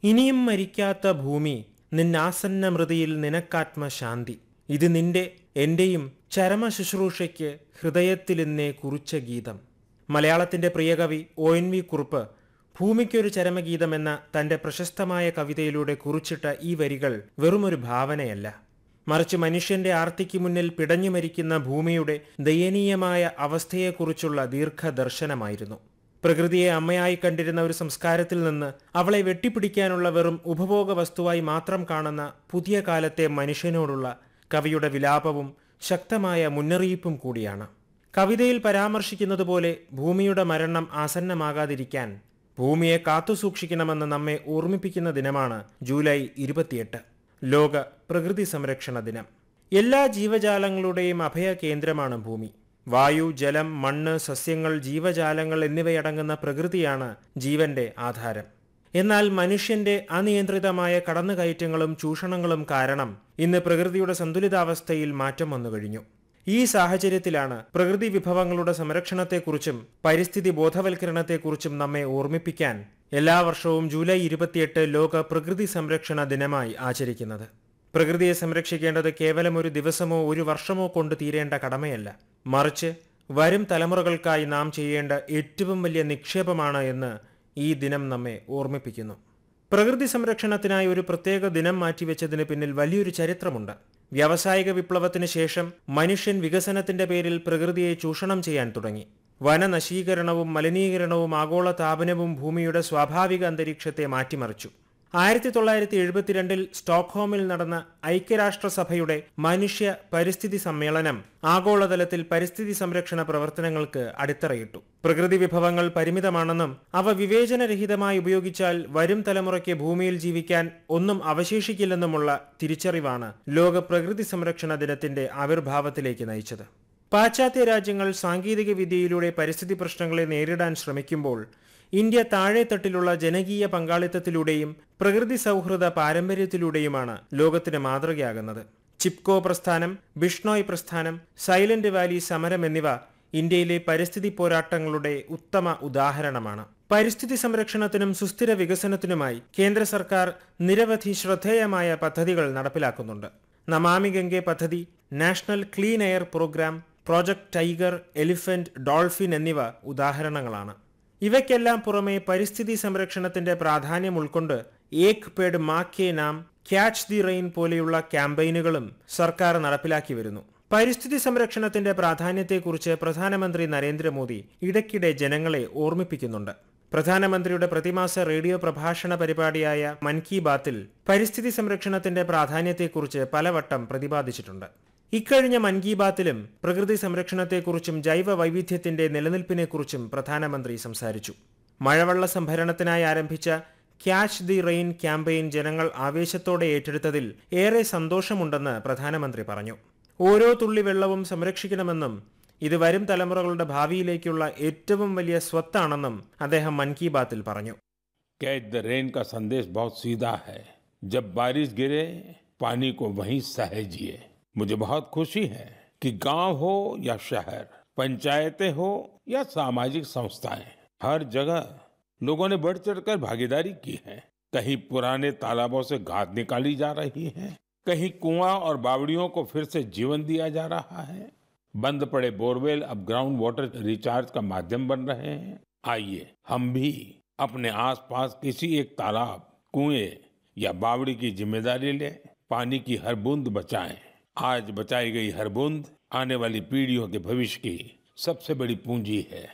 ഇനിയും മരിക്കാത്ത ഭൂമി നിന്നാസന്ന മൃതിയിൽ നിനക്കാത്മശാന്തി ഇത് നിന്റെ എന്റെയും ചരമ ശുശ്രൂഷയ്ക്ക് ഹൃദയത്തിലിന്നേ കുറിച്ച ഗീതം മലയാളത്തിന്റെ പ്രിയകവി ഒ എൻ വി കുറുപ്പ് ഭൂമിക്കൊരു ചരമഗീതം എന്ന തന്റെ പ്രശസ്തമായ കവിതയിലൂടെ കുറിച്ചിട്ട ഈ വരികൾ വെറുമൊരു ഭാവനയല്ല മറിച്ച് മനുഷ്യന്റെ ആർത്തിക്ക് മുന്നിൽ പിടഞ്ഞു മരിക്കുന്ന ഭൂമിയുടെ ദയനീയമായ അവസ്ഥയെക്കുറിച്ചുള്ള ദീർഘദർശനമായിരുന്നു പ്രകൃതിയെ അമ്മയായി കണ്ടിരുന്ന ഒരു സംസ്കാരത്തിൽ നിന്ന് അവളെ വെട്ടിപ്പിടിക്കാനുള്ള വെറും ഉപഭോഗ വസ്തുവായി മാത്രം കാണുന്ന പുതിയ കാലത്തെ മനുഷ്യനോടുള്ള കവിയുടെ വിലാപവും ശക്തമായ മുന്നറിയിപ്പും കൂടിയാണ് കവിതയിൽ പരാമർശിക്കുന്നതുപോലെ ഭൂമിയുടെ മരണം ആസന്നമാകാതിരിക്കാൻ ഭൂമിയെ കാത്തുസൂക്ഷിക്കണമെന്ന് നമ്മെ ഓർമ്മിപ്പിക്കുന്ന ദിനമാണ് ജൂലൈ ഇരുപത്തിയെട്ട് ലോക പ്രകൃതി സംരക്ഷണ ദിനം എല്ലാ ജീവജാലങ്ങളുടെയും അഭയ കേന്ദ്രമാണ് ഭൂമി വായു ജലം മണ്ണ് സസ്യങ്ങൾ ജീവജാലങ്ങൾ എന്നിവയടങ്ങുന്ന പ്രകൃതിയാണ് ജീവന്റെ ആധാരം എന്നാൽ മനുഷ്യന്റെ അനിയന്ത്രിതമായ കടന്നുകയറ്റങ്ങളും ചൂഷണങ്ങളും കാരണം ഇന്ന് പ്രകൃതിയുടെ സന്തുലിതാവസ്ഥയിൽ മാറ്റം വന്നു കഴിഞ്ഞു ഈ സാഹചര്യത്തിലാണ് പ്രകൃതി വിഭവങ്ങളുടെ സംരക്ഷണത്തെക്കുറിച്ചും പരിസ്ഥിതി ബോധവൽക്കരണത്തെക്കുറിച്ചും നമ്മെ ഓർമ്മിപ്പിക്കാൻ എല്ലാ വർഷവും ജൂലൈ ഇരുപത്തിയെട്ട് ലോക പ്രകൃതി സംരക്ഷണ ദിനമായി ആചരിക്കുന്നത് പ്രകൃതിയെ സംരക്ഷിക്കേണ്ടത് കേവലം ഒരു ദിവസമോ ഒരു വർഷമോ കൊണ്ട് തീരേണ്ട കടമയല്ല മറിച്ച് വരും തലമുറകൾക്കായി നാം ചെയ്യേണ്ട ഏറ്റവും വലിയ നിക്ഷേപമാണ് എന്ന് ഈ ദിനം നമ്മെ ഓർമ്മിപ്പിക്കുന്നു പ്രകൃതി സംരക്ഷണത്തിനായി ഒരു പ്രത്യേക ദിനം മാറ്റിവെച്ചതിന് പിന്നിൽ വലിയൊരു ചരിത്രമുണ്ട് വ്യാവസായിക വിപ്ലവത്തിന് ശേഷം മനുഷ്യൻ വികസനത്തിന്റെ പേരിൽ പ്രകൃതിയെ ചൂഷണം ചെയ്യാൻ തുടങ്ങി വനനശീകരണവും മലിനീകരണവും ആഗോള താപനവും ഭൂമിയുടെ സ്വാഭാവിക അന്തരീക്ഷത്തെ മാറ്റിമറിച്ചു ആയിരത്തി തൊള്ളായിരത്തി എഴുപത്തിരണ്ടിൽ സ്റ്റോക്ക്ഹോമിൽ നടന്ന ഐക്യരാഷ്ട്രസഭയുടെ മനുഷ്യ പരിസ്ഥിതി സമ്മേളനം ആഗോളതലത്തിൽ പരിസ്ഥിതി സംരക്ഷണ പ്രവർത്തനങ്ങൾക്ക് അടിത്തറയിട്ടു പ്രകൃതി വിഭവങ്ങൾ പരിമിതമാണെന്നും അവ വിവേചനരഹിതമായി ഉപയോഗിച്ചാൽ വരും തലമുറയ്ക്ക് ഭൂമിയിൽ ജീവിക്കാൻ ഒന്നും അവശേഷിക്കില്ലെന്നുമുള്ള തിരിച്ചറിവാണ് ലോക പ്രകൃതി സംരക്ഷണ ദിനത്തിന്റെ ആവിർഭാവത്തിലേക്ക് നയിച്ചത് പാശ്ചാത്യ രാജ്യങ്ങൾ സാങ്കേതിക വിദ്യയിലൂടെ പരിസ്ഥിതി പ്രശ്നങ്ങളെ നേരിടാൻ ശ്രമിക്കുമ്പോൾ ഇന്ത്യ താഴെത്തട്ടിലുള്ള ജനകീയ പങ്കാളിത്തത്തിലൂടെയും പ്രകൃതി സൗഹൃദ പാരമ്പര്യത്തിലൂടെയുമാണ് ലോകത്തിന് മാതൃകയാകുന്നത് ചിപ്കോ പ്രസ്ഥാനം ബിഷ്ണോയ് പ്രസ്ഥാനം സൈലന്റ് വാലി സമരം എന്നിവ ഇന്ത്യയിലെ പരിസ്ഥിതി പോരാട്ടങ്ങളുടെ ഉത്തമ ഉദാഹരണമാണ് പരിസ്ഥിതി സംരക്ഷണത്തിനും സുസ്ഥിര വികസനത്തിനുമായി കേന്ദ്ര സർക്കാർ നിരവധി ശ്രദ്ധേയമായ പദ്ധതികൾ നടപ്പിലാക്കുന്നുണ്ട് നമാമി ഗംഗെ പദ്ധതി national clean air programme project tiger elephant dolphin എന്നിവ ഉദാഹരണങ്ങളാണ് ഇവയ്ക്കെല്ലാം പുറമെ പരിസ്ഥിതി സംരക്ഷണത്തിന്റെ പ്രാധാന്യം ഉൾക്കൊണ്ട് ഏക് പേഡ് മാ കെ നാം ക്യാച്ച് ദി റെയിൻ പോലെയുള്ള ക്യാമ്പയിനുകളും സർക്കാർ നടപ്പിലാക്കി വരുന്നു പരിസ്ഥിതി സംരക്ഷണത്തിന്റെ പ്രാധാന്യത്തെക്കുറിച്ച് പ്രധാനമന്ത്രി നരേന്ദ്രമോദി ഇടയ്ക്കിടെ ജനങ്ങളെ ഓർമ്മിപ്പിക്കുന്നുണ്ട് പ്രധാനമന്ത്രിയുടെ പ്രതിമാസ റേഡിയോ പ്രഭാഷണ പരിപാടിയായ മൻ കി ബാത്തിൽ പരിസ്ഥിതി സംരക്ഷണത്തിന്റെ പ്രാധാന്യത്തെക്കുറിച്ച് പലവട്ടം പ്രതിപാദിച്ചിട്ടുണ്ട് ഇക്കഴിഞ്ഞ മൻ കി ബാത്തിലും പ്രകൃതി സംരക്ഷണത്തെക്കുറിച്ചും ജൈവ വൈവിധ്യത്തിന്റെ നിലനിൽപ്പിനെക്കുറിച്ചും പ്രധാനമന്ത്രി സംസാരിച്ചു മഴവെള്ള സംഭരണത്തിനായി ആരംഭിച്ച ക്യാച്ച് ദി റെയിൻ ക്യാമ്പയിൻ ജനങ്ങൾ ആവേശത്തോടെ ഏറ്റെടുത്തതിൽ ഏറെ സന്തോഷമുണ്ടെന്ന് പ്രധാനമന്ത്രി പറഞ്ഞു ഓരോ തുള്ളി വെള്ളവും സംരക്ഷിക്കണമെന്നും ഇത് വരും തലമുറകളുടെ ഭാവിയിലേക്കുള്ള ഏറ്റവും വലിയ സ്വത്താണെന്നും അദ്ദേഹം മൻ കി ബാത്തിൽ പറഞ്ഞു कैच द रेन का संदेश बहुत सीधा है जब बारिश गिरे पानी को वहीं सहेजिए मुझे बहुत खुशी है कि गांव हो या शहर पंचायतें हो या सामाजिक संस्थाएं हर जगह लोगों ने बढ़ चढ़कर भागीदारी की है कहीं पुराने तालाबों से घास निकाली जा रही है कहीं कुआं और बावड़ियों को फिर से जीवन दिया जा रहा है बंद पड़े बोरवेल अब ग्राउंड वाटर रिचार्ज का माध्यम बन रहे हैं आइए हम भी अपने आसपास किसी एक तालाब कुएं या बावड़ी की जिम्मेदारी लें पानी की हर बूंद बचाएं आज बचाई गई हर बूंद आने वाली पीढ़ियों के भविष्य की सबसे बड़ी पूंजी है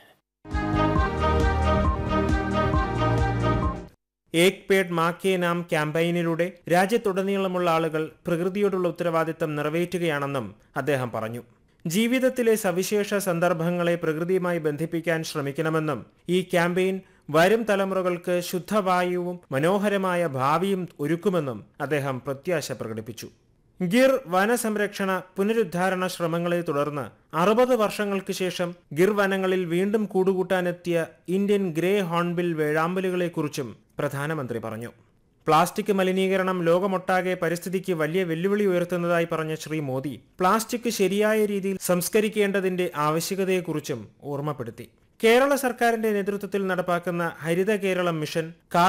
ഏക് പേഡ് മാ കെ നാം ക്യാമ്പയിനിലൂടെ രാജ്യത്തുടനീളമുള്ള ആളുകൾ പ്രകൃതിയോടുള്ള ഉത്തരവാദിത്തം നിറവേറ്റുകയാണെന്നും അദ്ദേഹം പറഞ്ഞു ജീവിതത്തിലെ സവിശേഷ സന്ദർഭങ്ങളെ പ്രകൃതിയുമായി ബന്ധിപ്പിക്കാൻ ശ്രമിക്കണമെന്നും ഈ ക്യാമ്പയിൻ വരും തലമുറകൾക്ക് ശുദ്ധവായുവും മനോഹരമായ ഭാവിയും ഒരുക്കുമെന്നും അദ്ദേഹം പ്രത്യാശ പ്രകടിപ്പിച്ചു ഗിർ വനസംരക്ഷണ പുനരുദ്ധാരണ ശ്രമങ്ങളെ തുടർന്ന് അറുപത് വർഷങ്ങൾക്ക് ശേഷം ഗിർ വനങ്ങളിൽ വീണ്ടും കൂടുകൂട്ടാനെത്തിയ ഇന്ത്യൻ ഗ്രേ ഹോൺബിൽ വേഴാമ്പലുകളെക്കുറിച്ചും പ്രധാനമന്ത്രി പറഞ്ഞു പ്ലാസ്റ്റിക് മലിനീകരണം ലോകമൊട്ടാകെ പരിസ്ഥിതിക്ക് വലിയ വെല്ലുവിളി ഉയർത്തുന്നതായി പറഞ്ഞ ശ്രീ മോദി പ്ലാസ്റ്റിക് ശരിയായ രീതിയിൽ സംസ്കരിക്കേണ്ടതിന്റെ ആവശ്യകതയെക്കുറിച്ചും ഓർമ്മപ്പെടുത്തി കേരള സർക്കാരിന്റെ നേതൃത്വത്തിൽ നടപ്പാക്കുന്ന ഹരിത കേരളം മിഷൻ